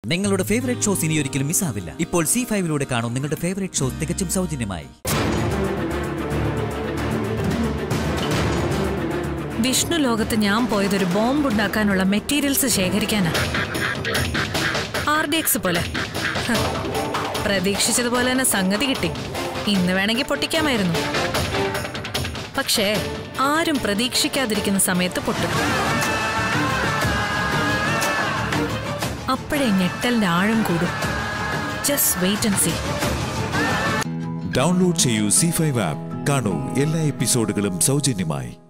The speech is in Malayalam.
നിങ്ങളുടെ ഫേവറേറ്റ് ഷോസ് ഇനി ഒരിക്കലും മിസ്സാവില്ല ഇപ്പോൾ സി ഫൈവിലൂടെ കാണും നിങ്ങളുടെ ഫേവറേറ്റ് ഷോ തികച്ചും സൗജന്യമായി വിഷ്ണു ലോകത്ത് ഞാൻ പോയതൊരു ബോംബ് ഉണ്ടാക്കാനുള്ള മെറ്റീരിയൽസ് ശേഖരിക്കാനാ ആർ ഡി എക്സ് പോലെ ഹ, പ്രതീക്ഷിച്ചതുപോലെ തന്നെ സംഗതി കിട്ടി ഇന്ന് വേണമെങ്കിൽ പൊട്ടിക്കാമായിരുന്നു പക്ഷേ ആരും പ്രതീക്ഷിക്കാതിരിക്കുന്ന സമയത്ത് പൊട്ടും അപ്പോഴേ ഞെട്ടലിന്റെ ആഴം കൂടും just wait and see download ചെയ്യൂ സി ഫൈവ് ആപ്പ് കാണൂ എല്ലാ എപ്പിസോഡുകളും സൗജന്യമായി